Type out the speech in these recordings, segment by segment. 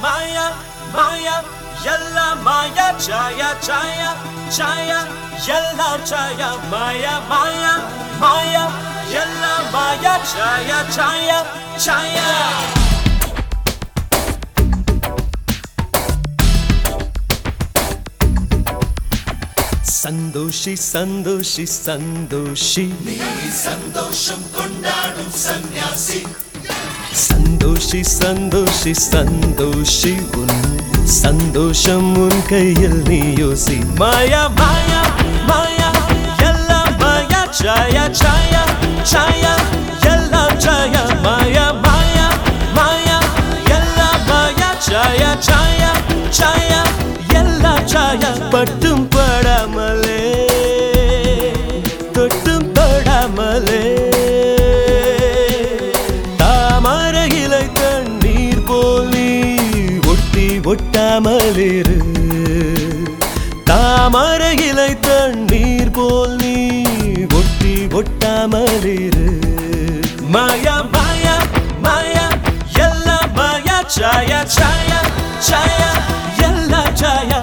மாயா மாயா எல்லாம் மாயா சாயா சாயா சாயா எல்லாம் சாயா மாயா மாயா மாயா எல்லாம் மாயா சாயா சாயா சாயா சந்தோஷி சந்தோஷி சந்தோஷி சந்தோஷம் கொண்டாடும் சந்நியாசி சந்தோஷி சந்தோஷி சந்தோஷி உன் சந்தோஷம் உன் கையில் நீ யோசி மாயா மாயா மாயா எல்லாம் மாயா சாயா சாயா சாயா எல்லாம் சாயா மாயா மாயா மாயா எல்லாம் மாயா சாயா சாயா சாயா எல்லாம் சாயா பட்டும் படாமலே தொட்டும் தொடாமலே தாமரை இலை தண்ணீர் போல் நீ ஒட்டி ஒட்டாமலிரு தாமரை இலை தண்ணீர் போல் நீ ஒட்டி ஒட்டாமலிரு மாயா மாயா மாயா எல்லாம் மாயா சாயா சாயா சாயா எல்லாம் சாயா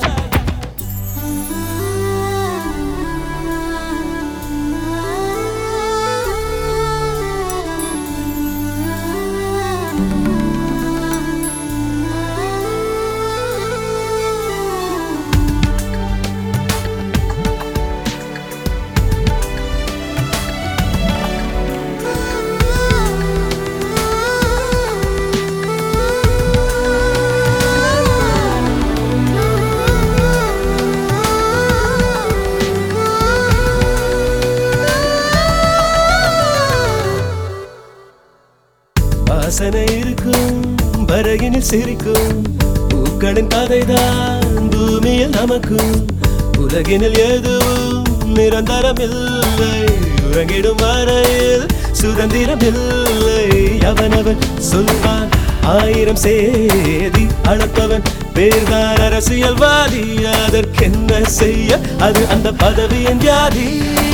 வாசனை இருக்கும் வரையினில் சிரிக்கும் பூக்களின் கதைதான் பூமியில் நமக்கும் உலகினில் எதுவும் நிரந்தரமில்லை உறங்கிடும் வரையில் சுதந்திரமில்லை அவனவன் சொல்வான் ஆயிரம் சேதி அளப்பவன் பேர்தான் அரசியல்வாதி அதற்கென்ன செய்ய அது அந்த பதவியின் வியாதி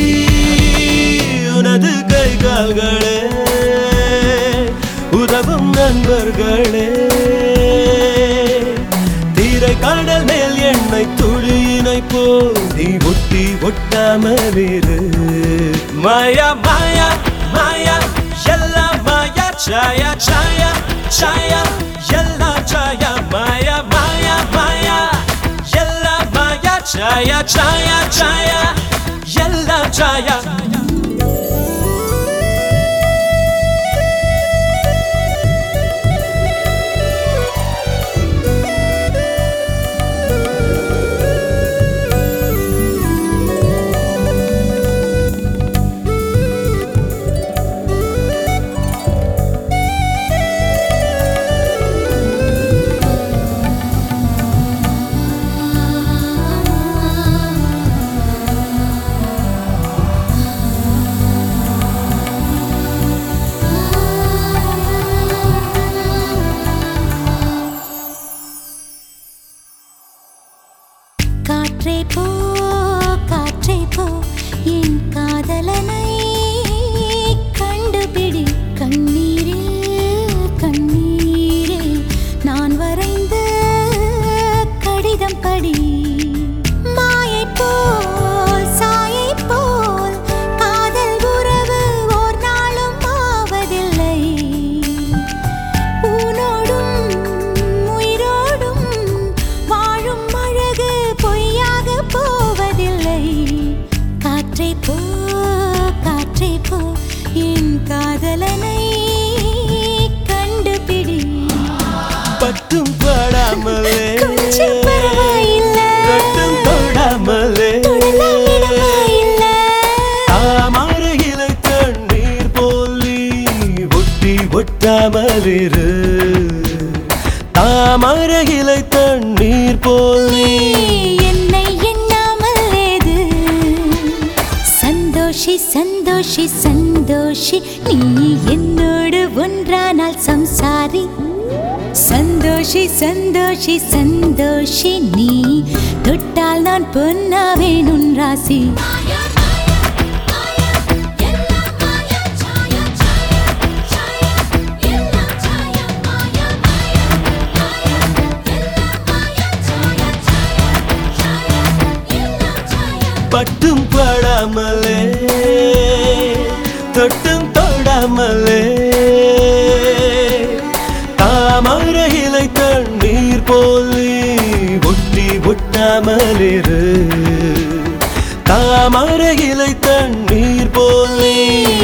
உனது கை கால்களே உதவும் நண்பர்களே தீரை கடல் மேல் எண்ணெய் துளியினை போல் நீ ஒட்டி ஒட்டாமலிரு மாயா மாயா மாயா எல்லாம் மாயா சாயா சாயா சாயா எல்லாம் சாயா மாயா மாயா மாயா எல்லாம் மாயா சாயா சாயா சாயா எல்லாம் சாயா காற்றே போ காற்றே போ என் காதலனை கண்டுபிடி கண்ணீரில் கண்ணீரில் நான் வரைந்த கடிதம் படி மாயை போல் சாயை போல் காதல் உறவு ஓர் நாளும் ஆவதில்லை ஊனோடும் உயிரோடும் வாழும் அழகு பொய்யாக போவதில்லை காற்றே போ காற்றே போ என் காதலனை கண்டுபிடி பட்டும் படாமலே கொஞ்சம் பரவாயில்லை. தொட்டும் தொடாமலே தொடலாம் இடமாயில்லை. தாமரை இலை தண்ணீர் போல் நீ ஒட்டி ஒட்டாமலிரு தாமரை இலை தண்ணீர் போல் நீ என்னை எண்ணாமல் ஏது சந்தோஷி சந்தோஷி சந்தோஷி நீ என்னோடு ஒன்றானால் சம்சாரி சந்தோஷி சந்தோஷி சந்தோஷி நீ தொட்டால் நான் பொன்னாவேன் உன் ராசி தொட்டும் படாமலே தொட்டும் தொடாமலே தாமரை இலை தண்ணீர் போல் நீ ஒட்டி ஒட்டாமலிரு தாமரை இலை தண்ணீர் போல் நீ